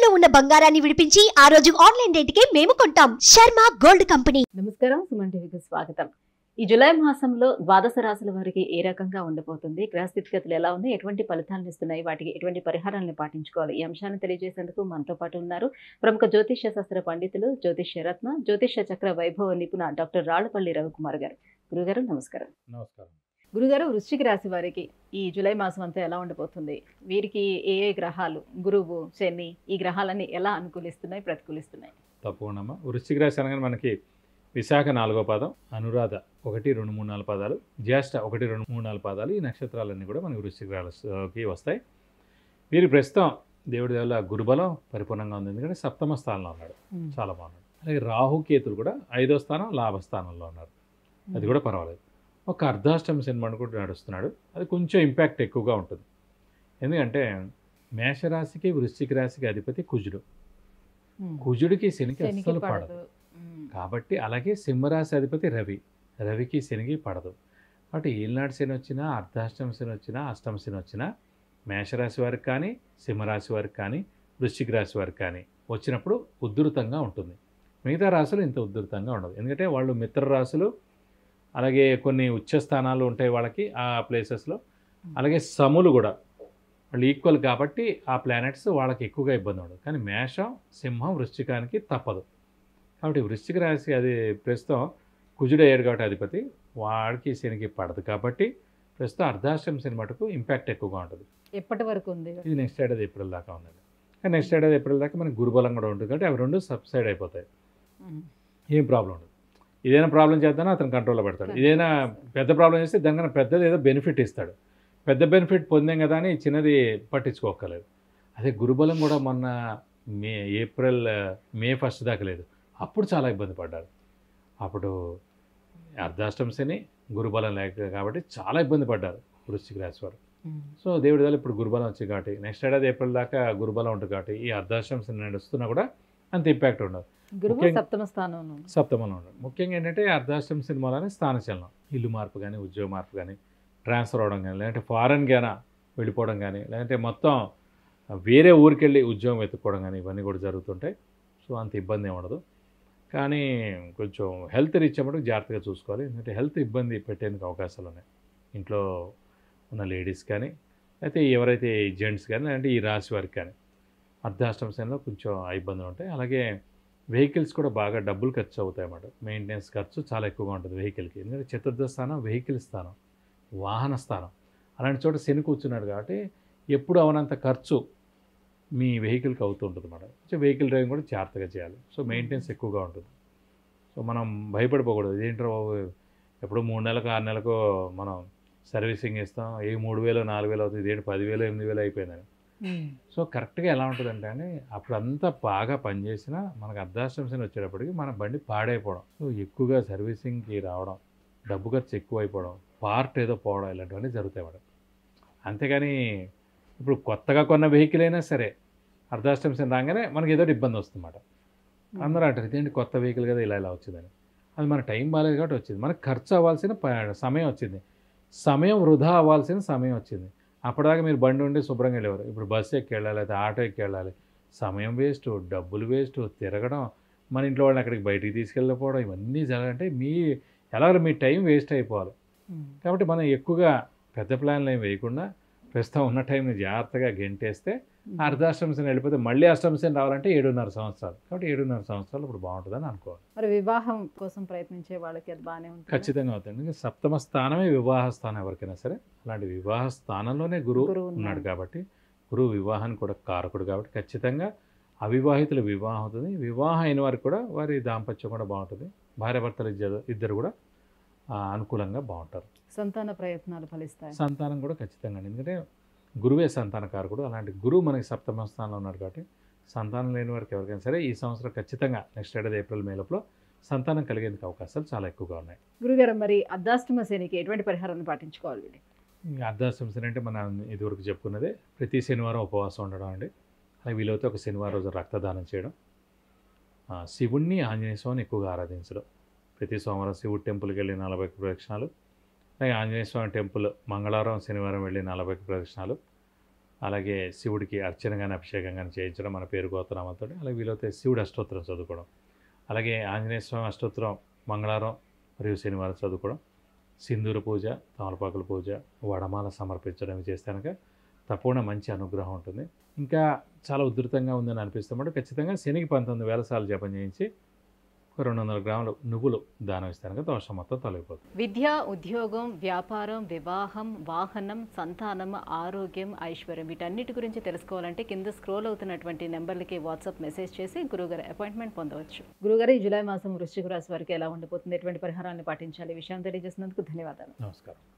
తాకట్టులో ఉన్న బంగారాన్ని విడిపించి ఆ రోజు ఆన్లైన్ రేటుకే మేము కొంటాం శర్మ గోల్డ్ కంపెనీ నమస్కారం సుమన్ టీవీకి స్వాగతం ఈ జూలై మాసంలో ద్వాదశ రాశుల వారికి ఏ రకంగా ఉండబోతుంది గ్రహస్థితిగతులు ఎలా ఉన్నాయి ఎటువంటి ఫలితాలను ఇస్తున్నాయి వాటికి ఎటువంటి పరిహారాలను పాటించుకోవాలి ఈ అంశాన్ని తెలియజేసేందుకు మనతో పాటు ఉన్నారు ప్రముఖ జ్యోతిష్య శాస్త్ర పండితులు జ్యోతిష్య రత్న జ్యోతిష్య చక్ర వైభవ నిపుణ డాక్టర్ రాళ్లపల్లి రవికుమార్ గారు గురుగారు నమస్కారం నమస్కారం గురుగారు వృశ్చిక రాశి వారికి ఈ జూలై మాసం అంతా ఎలా ఉండబోతుంది వీరికి ఏ ఏ గ్రహాలు గురువు శని ఈ గ్రహాలన్నీ ఎలా అనుకూలిస్తున్నాయి ప్రతికూలిస్తున్నాయి తప్పకుండా వృశ్చిక రాశి అనగానే మనకి విశాఖ నాలుగో పాదం అనురాధ ఒకటి రెండు మూడు నాలుగు పాదాలు జ్యేష్ఠ ఒకటి రెండు మూడు నాలుగు పాదాలు ఈ నక్షత్రాలన్నీ కూడా మనకి వృశ్చిక రాశికి వస్తాయి వీరి ప్రస్తుతం దేవుడి వల్ల గురుబలం పరిపూర్ణంగా ఉంది ఎందుకంటే సప్తమ స్థానంలో ఉన్నాడు చాలా బాగున్నాడు అలాగే రాహుకేతులు కూడా ఐదో స్థానం లాభస్థానంలో ఉన్నారు అది కూడా పర్వాలేదు ఒక అర్ధాష్టమ సినిమా కూడా నడుస్తున్నాడు అది కొంచెం ఇంపాక్ట్ ఎక్కువగా ఉంటుంది ఎందుకంటే మేషరాశికి వృశ్చిక రాశికి అధిపతి కుజుడు ఉమ్. కుజుడికి శనికి శనికి అస్సలు పడదు పడదు ఉమ్. కాబట్టి అలాగే సింహరాశి అధిపతి రవి రవికి శనికి పడదు కాబట్టి ఏలినాటి శని వచ్చినా అర్ధాష్టమ శని వచ్చినా అష్టమ శని వచ్చినా మేషరాశి వారికి కానీ సింహరాశి వారికి కానీ వృశ్చిక రాశి వారికి కానీ వచ్చినప్పుడు ఉధృతంగా ఉంటుంది మిగతా రాశులు ఇంత ఉధృతంగా ఉండదు ఎందుకంటే వాళ్ళు మిత్ర రాశులు అలాగే కొన్ని ఉచ్చ స్థానాలు ఉంటాయి వాళ్ళకి ఆ ప్లేసెస్లో అలాగే సములు కూడా వాళ్ళు ఈక్వల్ కాబట్టి ఆ ప్లానెట్స్ వాళ్ళకి ఎక్కువగా ఇబ్బంది ఉండదు కానీ మేషం సింహం వృశ్చికానికి తప్పదు కాబట్టి వృశ్చిక రాశి అది ప్రస్తుతం కుజుడు అయ్యాడు కాబట్టి అధిపతి వాడికి శనికి పడదు కాబట్టి ప్రస్తుతం అర్ధాష్టం శని మటుకు ఇంపాక్ట్ ఎక్కువగా ఉంటుంది ఎప్పటి వరకు ఉంది ఇది నెక్స్ట్ ఏడాది ఏప్రిల్ దాకా ఉన్నది కానీ నెక్స్ట్ ఏడాది ఏప్రిల్ దాకా మనకి గురుబలం కూడా ఉంటుంది కాబట్టి అవి రెండు సబ్సైడ్ అయిపోతాయి ఉమ్. ఏం ప్రాబ్లం ఉండదు ఇదైనా ప్రాబ్లం చేద్దానో అతను కంట్రోల్లో పెడతాడు ఇదైనా పెద్ద ప్రాబ్లం చేస్తే దానికన్నా పెద్దది ఏదో బెనిఫిట్ ఇస్తాడు పెద్ద బెనిఫిట్ పొందాం కదా అని చిన్నది పట్టించుకోకలేదు అదే గురుబలం కూడా మొన్న మే ఏప్రిల్ మే ఫస్ట్ దాకా లేదు అప్పుడు చాలా ఇబ్బంది పడ్డారు అప్పుడు అర్ధాష్టమ శని గురుబలం లేక కాబట్టి చాలా ఇబ్బంది పడ్డారు వృశ్చిక రాశి వారు ఉమ్. సో దేవుడి వల్ల ఇప్పుడు గురుబలం వచ్చింది కాబట్టి నెక్స్ట్ ఏడాది ఏప్రిల్ దాకా గురుబలం ఉంటుంది కాబట్టి ఈ అర్ధాష్టమ శని నడుస్తున్నా కూడా అంత ఇంపాక్ట్ ఉండదు గురువు ముఖ్యంగా- సప్తమ స్థానంలో ఉంది. సప్తమంలో ఉన్నాడు ముఖ్యంగా ఏంటంటే అర్ధాష్టమ సినిమాలోనే స్థానచలనం ఇల్లు మార్పు కానీ ఉద్యోగ మార్పు కానీ ట్రాన్స్ఫర్ అవడం కానీ లేదంటే ఫారెన్ గానా వెళ్ళిపోవడం కానీ లేదంటే మొత్తం వేరే ఊరికి వెళ్ళి ఉద్యోగం వెతుక్కోవడం కానీ ఇవన్నీ కూడా జరుగుతుంటాయి సో అంత ఇబ్బంది ఏమి ఉండదు కానీ కొంచెం హెల్త్ రీచ్ మటుకు జాగ్రత్తగా చూసుకోవాలి ఎందుకంటే హెల్త్ ఇబ్బంది పెట్టేందుకు అవకాశాలు ఉన్నాయి ఇంట్లో ఉన్న లేడీస్ కానీ అయితే ఎవరైతే జెంట్స్ కానీ లేదంటే ఈ రాశి వారికి కానీ అర్ధాష్టమ శనిలో కొంచెం ఆ ఇబ్బందులు ఉంటాయి అలాగే వెహికల్స్ కూడా బాగా డబ్బులు ఖర్చు అవుతాయి అన్నమాట మెయింటెనెన్స్ ఖర్చు చాలా ఎక్కువగా ఉంటుంది వెహికల్కి ఎందుకంటే చతుర్థ స్థానం వెహికల్ స్థానం వాహన స్థానం అలాంటి చోట శని కూర్చున్నాడు కాబట్టి ఎప్పుడు అవనంత ఖర్చు మీ వెహికల్కి అవుతూ ఉంటుంది అన్నమాట సో వెహికల్ డ్రైవింగ్ కూడా జాగ్రత్తగా చేయాలి సో మెయింటెనెన్స్ ఎక్కువగా ఉంటుంది సో మనం భయపడిపోకూడదు ఇదేంటో బాబు ఎప్పుడు మూడు నెలలకు ఆరు నెలలకు మనం సర్వీసింగ్ ఇస్తాం ఏ మూడు వేలు నాలుగు వేలు అవుతుంది ఇదేంటి పదివేలు ఎనిమిది వేలు అయిపోయిందని ఉమ్. సో కరెక్ట్గా ఎలా ఉంటుందంటే అండి అప్పుడు అంతా బాగా పనిచేసినా మనకు అర్ధాష్టంశని వచ్చేటప్పటికి మన బండి పాడైపోవడం సో ఎక్కువగా సర్వీసింగ్కి రావడం డబ్బు ఖర్చు ఎక్కువ అయిపోవడం పార్ట్ ఏదో పోవడం ఇలాంటివన్నీ జరుగుతాయి మేడం అంతేగాని ఇప్పుడు కొత్తగా కొన్న వెహికల్ అయినా సరే అర్ధాష్టంశని రాగానే మనకి ఏదో ఒకటి ఇబ్బంది వస్తుందన్నమాట అందరూ అంటారు ఇదేంటి కొత్త వెహికల్ కదా ఇలా ఇలా వచ్చిందని అది మన టైం బాగాలేదు కాబట్టి వచ్చింది మనకు ఖర్చు అవ్వాల్సిన ప- సమయం వచ్చింది సమయం వృధా అవ్వాల్సిన సమయం వచ్చింది అప్పటిదాకా మీరు బండి ఉండి శుభ్రంగా వెళ్ళేవారు ఇప్పుడు బస్సు ఎక్కి వెళ్ళాలి లేదా ఆటో ఎక్కి వెళ్ళాలి సమయం వేస్ట్ డబ్బులు వేస్ట్ తిరగడం మన ఇంట్లో వాళ్ళని అక్కడికి బయటికి తీసుకెళ్ళకపోవడం ఇవన్నీ జరగాలంటే మీ ఎలాగో మీ టైం వేస్ట్ అయిపోవాలి ఉమ్. కాబట్టి మనం ఎక్కువగా పెద్ద ప్లాన్లు ఏం వేయకుండా ప్రస్తుతం ఉన్న టైంని జాగ్రత్తగా గెంటేస్తే అర్ధాష్టంశని వెళ్ళిపోతే మళ్ళీ అష్టంశని రావాలంటే ఏడున్నర సంవత్సరాలు కాబట్టి ఏడున్నర సంవత్సరాలు ఇప్పుడు బాగుంటుందని అనుకోవాలి మరి వివాహం కోసం ప్రయత్నించే వాళ్ళకి అది బాగానే ఉంటుంది ఖచ్చితంగా అవుతుంది ఎందుకంటే సప్తమ స్థానమే వివాహ స్థానం ఎవరికైనా సరే అలాంటి వివాహ స్థానంలోనే గురువు గురువు ఉన్నాడు. ఉన్నాడు కాబట్టి గురువు వివాహానికి కూడా కారకుడు కాబట్టి ఖచ్చితంగా అవివాహితుల వివాహం అవుతుంది వివాహం అయిన వారికి కూడా వారి దాంపత్యం కూడా బాగుంటుంది భార్యాభర్తలు ఇద్దరు ఇద్దరు కూడా ఆ, అనుకూలంగా బాగుంటారు సంతాన ప్రయత్నాలు ఫలిస్తాయి సంతానం కూడా ఖచ్చితంగా ఎందుకంటే గురువే సంతాన కారకుడు అలాంటి గురువు మనకి సప్తమ స్థానంలో ఉన్నాడు కాబట్టి సంతానం లేని వారికి ఎవరికైనా సరే ఈ సంవత్సరం ఖచ్చితంగా నెక్స్ట్ ఏడాది ఏప్రిల్ మే లోపల సంతానం కలిగేందుకు అవకాశాలు చాలా ఎక్కువగా ఉన్నాయి గురుగారు మరి అర్ధాష్టమ శనికి ఎటువంటి పరిహారాన్ని పాటించుకోవాలి వీళ్ళు? అర్ధాష్టంశని అంటే మనం ఇదివరకు చెప్పుకున్నదే ప్రతి శనివారం ఉపవాసం ఉండడం అండి అలాగే వీలైతే ఒక శనివారం రోజు రక్తదానం చేయడం ఆ, శివుణ్ణి ఆంజనేయ స్వామిని ఎక్కువగా ఆరాధించడం ప్రతి సోమవారం శివుడి టెంపుల్కి వెళ్ళి నలభై ఒక్క ప్రదక్షిణాలు అలాగే ఆంజనేయ స్వామి టెంపుల్ మంగళవారం శనివారం వెళ్ళి నలభై ఒక్క ప్రదక్షిణాలు అలాగే శివుడికి అర్చన కానీ అభిషేకం కానీ చేయించడం మన పేరు గోత్రనామాలతో అలాగే వీలైతే శివుడు అష్టోత్తరం చదువుకోవడం అలాగే ఆంజనేయ స్వామి అష్టోత్తరం మంగళవారం మరియు శనివారం చదువుకోవడం సింధూర పూజ తమలపాకుల పూజ వడమాల సమర్పించడం ఇవి చేస్తే కనుక తప్పకుండా మంచి అనుగ్రహం ఉంటుంది ఇంకా చాలా ఉధృతంగా ఉందని అనిపిస్తామంటే ఖచ్చితంగా శనికి పంతొమ్మిది వేల సార్లు జపం చేయించి ఒక రెండు వందల గ్రాములు నువ్వులు దానం ఇస్తే కనుక దోషం మొత్తం తొలగిపోతుంది విద్య ఉద్యోగం వ్యాపారం వివాహం వాహనం సంతానం ఆరోగ్యం ఐశ్వర్యం వీటన్నిటి గురించి తెలుసుకోవాలంటే కింద స్క్రోల్ అవుతున్నటువంటి నెంబర్లకి వాట్సాప్ మెసేజ్ చేసి గురుగారి అపాయింట్మెంట్ పొందవచ్చు గురుగారు ఈ జూలై మాసం వృశ్చిక రాశి వారికి ఎలా ఉండబోతుంది ఎటువంటి పరిహారాన్ని పాటించాలి ఈ విషయం తెలియజేసినందుకు ధన్యవాదాలు నమస్కారం